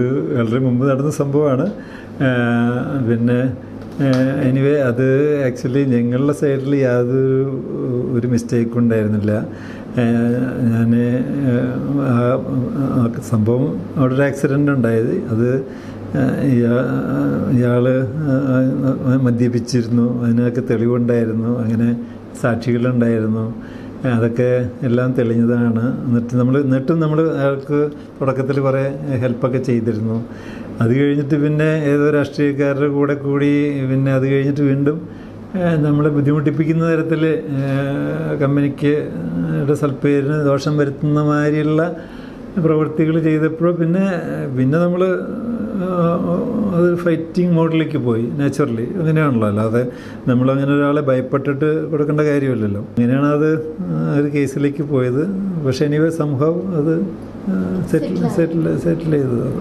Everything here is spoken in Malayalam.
ഇത് വളരെ മുമ്പ് നടന്ന സംഭവമാണ് ആ, പിന്നെ എനിവേ അത് ആക്ച്വലി ഞങ്ങളുടെ സൈഡിൽ യാതൊരു ഒരു മിസ്റ്റേക്കും ഉണ്ടായിരുന്നില്ല ഞാൻ സംഭവം അവിടെ ഒരു ആക്സിഡൻ്റ് ഉണ്ടായത് അത് ഇയാൾ മദ്യപിച്ചിരുന്നു അതിനൊക്കെ തെളിവുണ്ടായിരുന്നു അങ്ങനെ സാക്ഷികളുണ്ടായിരുന്നു അതൊക്കെ എല്ലാം തെളിഞ്ഞതാണ് എന്നിട്ട് നമ്മൾ എന്നിട്ടും നമ്മൾ അയാൾക്ക് തുടക്കത്തിൽ കുറേ ഹെൽപ്പൊക്കെ ചെയ്തിരുന്നു അത് കഴിഞ്ഞിട്ട് പിന്നെ ഏതോ രാഷ്ട്രീയക്കാരുടെ കൂടെ കൂടി പിന്നെ അത് കഴിഞ്ഞിട്ട് വീണ്ടും ഏഹ്, നമ്മളെ ബുദ്ധിമുട്ടിപ്പിക്കുന്ന തരത്തിൽ കമ്പനിക്ക് യുടെ സൽപ്പേരിന് ദോഷം വരുത്തുന്ന മാതിരിയുള്ള പ്രവൃത്തികൾ ചെയ്തപ്പോൾ പിന്നെ പിന്നെ നമ്മൾ അത് ഫൈറ്റിംഗ് മോഡിലേക്ക് പോയി നാച്ചുറലി അങ്ങനെയാണല്ലോ അല്ലാതെ നമ്മളങ്ങനെ ഒരാളെ ഭയപ്പെട്ടിട്ട് കൊടുക്കേണ്ട കാര്യമില്ലല്ലോ അങ്ങനെയാണ് അത് ആ ഒരു കേസിലേക്ക് പോയത് പക്ഷേ എനിവേ സംഭവം അത് സെറ്റിൽ സെറ്റിൽ സെറ്റിൽ ചെയ്തത്